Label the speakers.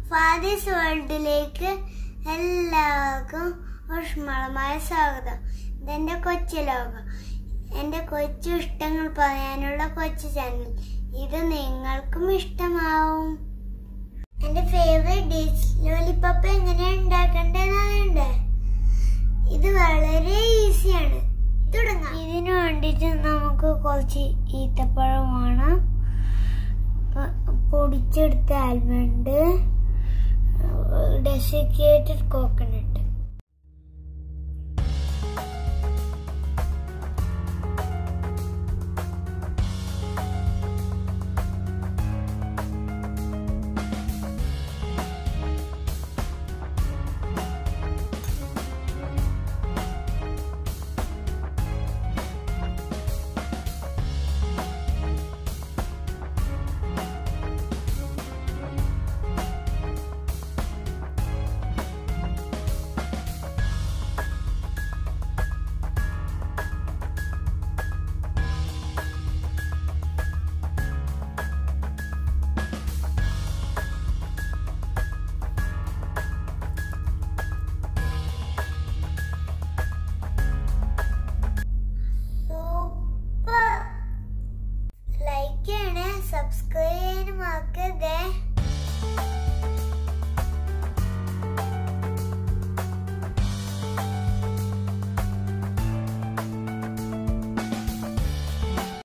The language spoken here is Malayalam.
Speaker 1: ഫാദീസ് വേൾഡിലേക്ക് എല്ലാവർക്കും ഊഷ്മളമായ സ്വാഗതം ഇതെന്റെ കൊച്ചു ലോകം എന്റെ കൊച്ചു ഇഷ്ടങ്ങൾ പറയാനുള്ള കൊച്ചു ചാനൽ ഇത് നിങ്ങൾക്കും ഇഷ്ടമാവും എന്റെ ഫേവറേറ്റ് ഡിഷ് ലോലിപ്പപ്പ് എങ്ങനെയാ ഉണ്ടാക്കണ്ടെന്ന് അറിയണ്ടേ ഇത് വളരെ ഈസിയാണ് തുടങ്ങാം ഇതിനു വേണ്ടിയിട്ട് നമുക്ക് കുറച്ച് ഈത്തപ്പഴം വേണം പ- പൊടിച്ചെടുത്ത ആൽമണ്ട് ഡെസിക്കേറ്റഡ് കോക്കനട്ട്